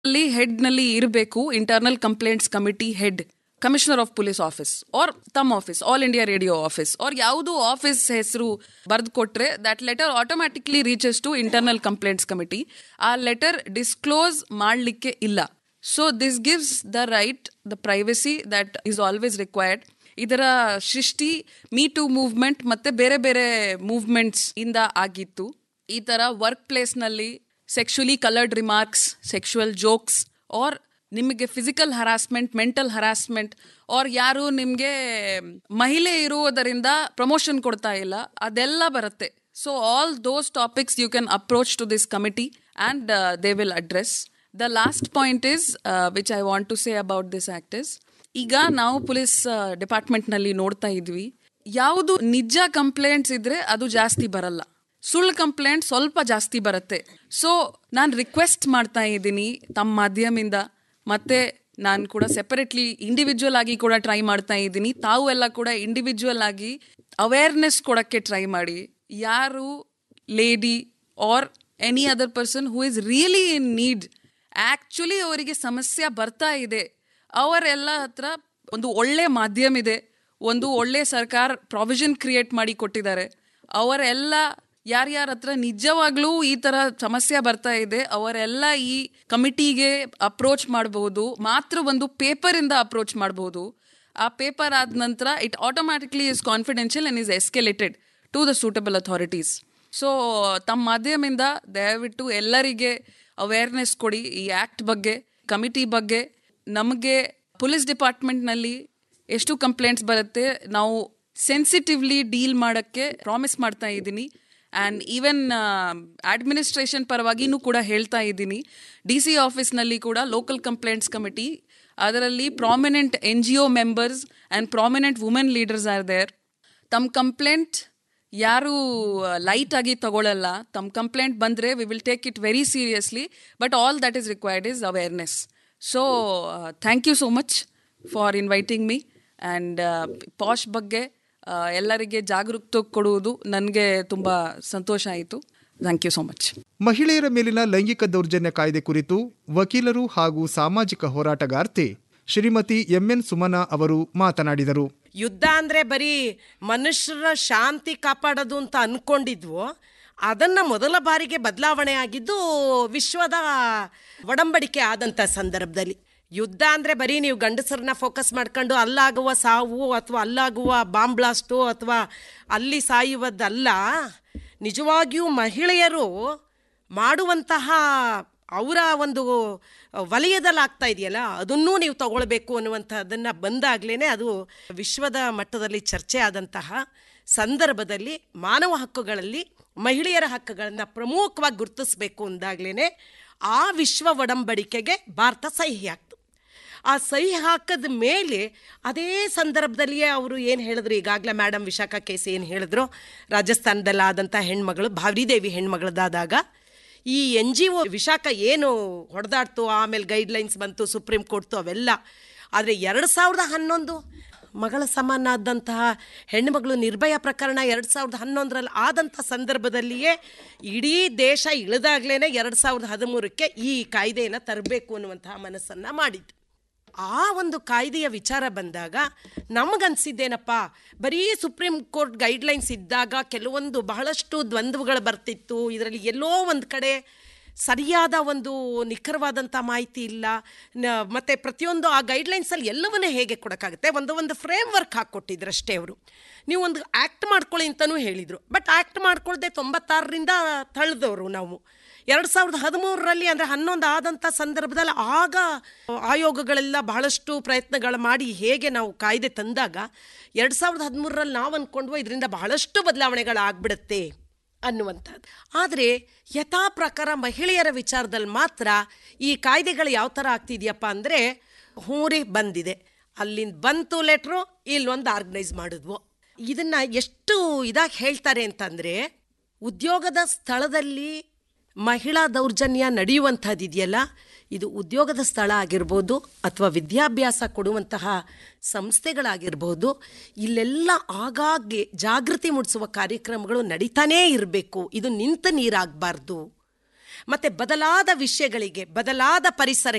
ಅಲ್ಲಿ ಹೆಡ್ ನಲ್ಲಿ ಇರಬೇಕು internal complaints committee head commissioner of police office or ತಮ್ office All India Radio office or ಯಾವುದು office ಹೆಸರು ಬರೆದು ಕೊಟ್ರೆ that letter automatically reaches to internal complaints committee ಆ ಲೆಟರ್ ಡಿಸ್ಕ್ಲೋಸ್ ಮಾಡಲಿಕ್ಕೆ ಇಲ್ಲ so this gives the right the privacy that is always required ಇದರ ಸೃಷ್ಟಿ ಮೀ ಟು ಮೂವ್ಮೆಂಟ್ ಮತ್ತೆ ಬೇರೆ ಬೇರೆ ಮೂವ್ಮೆಂಟ್ಸ್ ಇಂದ ಆಗಿತ್ತು ಈ ತರ ವರ್ಕ್ ಪ್ಲೇಸ್ ನಲ್ಲಿ sexually coloured remarks sexual jokes or ನಿಮಗೆ physical harassment mental harassment or ಯಾರು ನಿಮಗೆ ಮಹಿಳೆ ಇರುವುದರಿಂದ ಪ್ರಮೋಷನ್ ಕೊಡ್ತಾ ಇಲ್ಲ ಅದೆಲ್ಲ ಬರುತ್ತೆ so all those topics you can approach to this committee and they will address the last point is which I want to say about this act is ಈಗ ನಾವು ಪೊಲೀಸ್ ಡಿಪಾರ್ಟ್ಮೆಂಟ್ನಲ್ಲಿ ನೋಡ್ತಾ ಇದ್ವಿ ಯಾವುದು ನಿಜ ಕಂಪ್ಲೇಂಟ್ಸ್ ಇದ್ರೆ ಅದು ಜಾಸ್ತಿ ಬರಲ್ಲ ಸುಳ್ಳು ಕಂಪ್ಲೇಂಟ್ ಸ್ವಲ್ಪ ಜಾಸ್ತಿ ಬರುತ್ತೆ ಸೊ ನಾನು ರಿಕ್ವೆಸ್ಟ್ ಮಾಡ್ತಾ ಇದ್ದೀನಿ ತಮ್ಮ ಮಾಧ್ಯಮದಿಂದ ಮತ್ತೆ ನಾನು ಕೂಡ ಸೆಪರೇಟ್ಲಿ ಇಂಡಿವಿಜುವಲ್ ಆಗಿ ಕೂಡ ಟ್ರೈ ಮಾಡ್ತಾ ಇದ್ದೀನಿ ತಾವು ಎಲ್ಲ ಕೂಡ ಇಂಡಿವಿಜುವಲ್ ಆಗಿ ಅವೇರ್ನೆಸ್ ಕೊಡಕ್ಕೆ ಟ್ರೈ ಮಾಡಿ ಯಾರು lady are any other person who is really in need actually ಅವರಿಗೆ ಸಮಸ್ಯೆ ಬರ್ತಾ ಇದೆ ಅವರೆಲ್ಲ ಹತ್ರ ಒಂದು ಒಳ್ಳೆ ಮಾಧ್ಯಮ ಇದೆ ಒಂದು ಒಳ್ಳೆ ಸರ್ಕಾರ ಪ್ರಾವಿಷನ್ ಕ್ರಿಯೇಟ್ ಮಾಡಿ ಕೊಟ್ಟಿದ್ದಾರೆ ಅವರೆಲ್ಲ ಯಾರ್ಯಾರ ಹತ್ರ ನಿಜವಾಗ್ಲೂ ಈ ತರ ಸಮಸ್ಯೆ ಬರ್ತಾ ಇದೆ ಅವರೆಲ್ಲ ಈ ಕಮಿಟಿಗೆ ಅಪ್ರೋಚ್ ಮಾಡಬಹುದು ಮಾತ್ರ ಒಂದು ಪೇಪರ್ ಇಂದ ಅಪ್ರೋಚ್ ಮಾಡಬಹುದು ಆ ಪೇಪರ್ ಆದ ನಂತರ it automatically is confidential and is escalated to the suitable authorities so ತಮ್ಮ ಮಾಧ್ಯಮದಿಂದ ದಯವಿಟ್ಟು ಎಲ್ಲರಿಗೆ ಅವೇರ್ನೆಸ್ ಕೊಡಿ ಈ ಆ್ಯಕ್ಟ್ ಬಗ್ಗೆ ಕಮಿಟಿ ಬಗ್ಗೆ ನಮಗೆ ಪೊಲೀಸ್ ಡಿಪಾರ್ಟ್ಮೆಂಟ್ನಲ್ಲಿ ಎಷ್ಟು ಕಂಪ್ಲೇಂಟ್ಸ್ ಬರುತ್ತೆ ನಾವು ಸೆನ್ಸಿಟಿವ್ಲಿ ಡೀಲ್ ಮಾಡೋಕ್ಕೆ ಪ್ರಾಮಿಸ್ ಮಾಡ್ತಾ ಇದ್ದೀನಿ ಆ್ಯಂಡ್ ಈವನ್ ಅಡ್ಮಿನಿಸ್ಟ್ರೇಷನ್ ಪರವಾಗಿನೂ ಕೂಡ ಹೇಳ್ತಾ ಇದ್ದೀನಿ ಡಿ ಸಿ ಆಫೀಸ್ನಲ್ಲಿ ಕೂಡ ಲೋಕಲ್ ಕಂಪ್ಲೇಂಟ್ಸ್ ಕಮಿಟಿ ಅದರಲ್ಲಿ prominent N G O members and prominent women leaders are there ತಮ್ಮ ಕಂಪ್ಲೇಂಟ್ ಯಾರು ಲೈಟ್ ಆಗಿ ತಗೊಳ್ಳಲ್ಲ ತಮ್ಮ ಕಂಪ್ಲೇಂಟ್ ಬಂದರೆ we will take it very seriously but all that is required is awareness so thank you so much for inviting me and POSH ಬಗ್ಗೆ ಎಲ್ಲರಿಗೆ ಜಾಗರೂಕತೆ ಕೊಡುವುದು ನನಗೆ ತುಂಬ ಸಂತೋಷ ಆಯಿತು ಥ್ಯಾಂಕ್ ಯು ಸೋ ಮಚ್ ಮಹಿಳೆಯರ ಮೇಲಿನ ಲೈಂಗಿಕ ದೌರ್ಜನ್ಯ ಕಾಯ್ದೆ ಕುರಿತು ವಕೀಲರು ಹಾಗೂ ಸಾಮಾಜಿಕ ಹೋರಾಟಗಾರ್ತಿ ಶ್ರೀಮತಿ ಎಂಎನ್ ಸುಮನಾ ಅವರು ಮಾತನಾಡಿದರು ಯುದ್ಧ ಅಂದರೆ ಬರೀ ಮನುಷ್ಯರ ಶಾಂತಿ ಕಾಪಾಡೋದು ಅಂತ ಅನ್ಕೊಂಡಿದ್ವು ಅದನ್ನ ಮೊದಲ ಬಾರಿಗೆ ಬದಲಾವಣೆ ಆಗಿದ್ದು ವಿಶ್ವದ ಒಡಂಬಡಿಕೆ ಆದಂಥ ಸಂದರ್ಭದಲ್ಲಿ ಯುದ್ಧ ಅಂದರೆ ಬರೀ ನೀವು ಗಂಡಸರನ್ನ ಫೋಕಸ್ ಮಾಡ್ಕೊಂಡು ಅಲ್ಲಾಗುವ ಸಾವು ಅಥವಾ ಅಲ್ಲಾಗುವ ಬಾಂಬ್ ಬ್ಲಾಸ್ಟು ಅಥವಾ ಅಲ್ಲಿ ಸಾಯುವುದಲ್ಲ ನಿಜವಾಗಿಯೂ ಮಹಿಳೆಯರು ಮಾಡುವಂತಹ ಅವರ ಒಂದು ವಲಯದಲ್ಲಿ ಆಗ್ತಾ ಇದೆಯಲ್ಲ ಅದನ್ನೂ ನೀವು ತಗೊಳ್ಬೇಕು ಅನ್ನುವಂಥದ್ದನ್ನು ಬಂದಾಗಲೇ ಅದು ವಿಶ್ವದ ಮಟ್ಟದಲ್ಲಿ ಚರ್ಚೆ ಆದಂತಹ ಸಂದರ್ಭದಲ್ಲಿ ಮಾನವ ಹಕ್ಕುಗಳಲ್ಲಿ ಮಹಿಳೆಯರ ಹಕ್ಕುಗಳನ್ನು ಪ್ರಮುಖವಾಗಿ ಗುರುತಿಸಬೇಕು ಅಂದಾಗಲೇ ಆ ವಿಶ್ವ ಒಡಂಬಡಿಕೆಗೆ ಭಾರತ ಸಹಿ ಹಾಕ್ತು ಆ ಸಹಿ ಹಾಕದ ಮೇಲೆ ಅದೇ ಸಂದರ್ಭದಲ್ಲಿಯೇ ಅವರು ಏನು ಹೇಳಿದ್ರು ಈಗಾಗಲೇ ಮೇಡಮ್ ವಿಶಾಖ ಕೇಸ್ ಏನು ಹೇಳಿದ್ರು ರಾಜಸ್ಥಾನದಲ್ಲಿ ಆದಂಥ ಹೆಣ್ಮಗಳು ಭಾವರಿದೇವಿ ಹೆಣ್ಮಗಳದಾದಾಗ ಈ ಎನ್ ಜಿ ಒ ವಿಶಾಖ ಏನು ಹೊಡೆದಾಡ್ತು ಆಮೇಲೆ ಗೈಡ್ಲೈನ್ಸ್ ಬಂತು ಸುಪ್ರೀಂ ಕೋರ್ಟ್ತು ಅವೆಲ್ಲ ಆದರೆ ಎರಡು ಸಾವಿರದ ಹನ್ನೊಂದು ಮಗಳ ಸಮಾನಾದಂತಹ ಹೆಣ್ಣುಮಗಳು ನಿರ್ಭಯ ಪ್ರಕರಣ ಎರಡು ಸಾವಿರದ ಹನ್ನೊಂದರಲ್ಲಿ ಆದಂಥ ಸಂದರ್ಭದಲ್ಲಿಯೇ ಇಡೀ ದೇಶ ಇಳಿದಾಗ್ಲೇ ಎರಡು ಸಾವಿರದ ಹದಿಮೂರಕ್ಕೆ ಈ ಕಾಯ್ದೆಯನ್ನು ತರಬೇಕು ಅನ್ನುವಂತಹ ಮನಸ್ಸನ್ನು ಮಾಡಿದ್ದು ಆ ಒಂದು ಕಾಯ್ದೆಯ ವಿಚಾರ ಬಂದಾಗ ನಮಗನ್ಸಿದ್ದೇನಪ್ಪ ಬರೀ ಸುಪ್ರೀಂ ಕೋರ್ಟ್ ಗೈಡ್ಲೈನ್ಸ್ ಇದ್ದಾಗ ಕೆಲವೊಂದು ಬಹಳಷ್ಟು ದ್ವಂದ್ವಗಳು ಬರ್ತಿತ್ತು ಇದರಲ್ಲಿ ಎಲ್ಲೋ ಒಂದು ಕಡೆ ಸರಿಯಾದ ಒಂದು ನಿಖರವಾದಂಥ ಮಾಹಿತಿ ಇಲ್ಲ ನ- ಮತ್ತೆ ಪ್ರತಿಯೊಂದು ಆ ಗೈಡ್ಲೈನ್ಸಲ್ಲಿ ಎಲ್ಲವನ್ನೇ ಹೇಗೆ ಕೊಡೋಕ್ಕಾಗುತ್ತೆ ಒಂದು ಒಂದು ಫ್ರೇಮ್ ವರ್ಕ್ ಹಾಕ್ಕೊಟ್ಟಿದ್ರು ಅಷ್ಟೇ ಅವರು ನೀವು ಒಂದು ಆ್ಯಕ್ಟ್ ಮಾಡ್ಕೊಳ್ಳಿ ಅಂತಲೂ ಹೇಳಿದರು ಬಟ್ ಆ್ಯಕ್ಟ್ ಮಾಡ್ಕೊಳ್ದೆ ತೊಂಬತ್ತಾರರಿಂದ ತಳೆದವರು ನಾವು ಎರಡು ಸಾವಿರದ ಹದಿಮೂರರಲ್ಲಿ ಅಂದರೆ ಹನ್ನೊಂದು ಆದಂಥ ಸಂದರ್ಭದಲ್ಲಿ ಆಗ ಆಯೋಗಗಳೆಲ್ಲ ಬಹಳಷ್ಟು ಪ್ರಯತ್ನಗಳು ಮಾಡಿ ಹೇಗೆ ನಾವು ಕಾಯ್ದೆ ತಂದಾಗ ಎರಡು ಸಾವಿರದ ಹದಿಮೂರರಲ್ಲಿ ನಾವು ಅಂದ್ಕೊಂಡ್ವೋ ಇದರಿಂದ ಬಹಳಷ್ಟು ಬದಲಾವಣೆಗಳಾಗ್ಬಿಡುತ್ತೆ ಅನ್ನುವಂಥದ್ದು ಆದರೆ ಯಥಾ ಪ್ರಕಾರ ಮಹಿಳೆಯರ ವಿಚಾರದಲ್ಲಿ ಮಾತ್ರ ಈ ಕಾಯ್ದೆಗಳು ಯಾವ ಥರ ಆಗ್ತಿದೆಯಪ್ಪ ಅಂದರೆ ಹೂರಿ ಬಂದಿದೆ ಅಲ್ಲಿಂದ ಬಂತು ಲೆಟ್ರು ಇಲ್ಲೊಂದು ಆರ್ಗನೈಸ್ ಮಾಡಿದ್ವು ಇದನ್ನು ಎಷ್ಟು ಇದಾಗಿ ಹೇಳ್ತಾರೆ ಅಂತಂದರೆ ಉದ್ಯೋಗದ ಸ್ಥಳದಲ್ಲಿ ಮಹಿಳಾ ದೌರ್ಜನ್ಯ ನಡೆಯುವಂಥದ್ದು ಇದೆಯಲ್ಲ ಇದು ಉದ್ಯೋಗದ ಸ್ಥಳ ಆಗಿರ್ಬೋದು ಅಥವಾ ವಿದ್ಯಾಭ್ಯಾಸ ಕೊಡುವಂತಹ ಸಂಸ್ಥೆಗಳಾಗಿರ್ಬೋದು ಇಲ್ಲೆಲ್ಲ ಆಗಾಗ್ಗೆ ಜಾಗೃತಿ ಮೂಡಿಸುವ ಕಾರ್ಯಕ್ರಮಗಳು ನಡೀತಾನೇ ಇರಬೇಕು ಇದು ನಿಂತ ನೀರಾಗಬಾರ್ದು ಮತ್ತು ಬದಲಾದ ವಿಷಯಗಳಿಗೆ ಬದಲಾದ ಪರಿಸರಕ್ಕೆ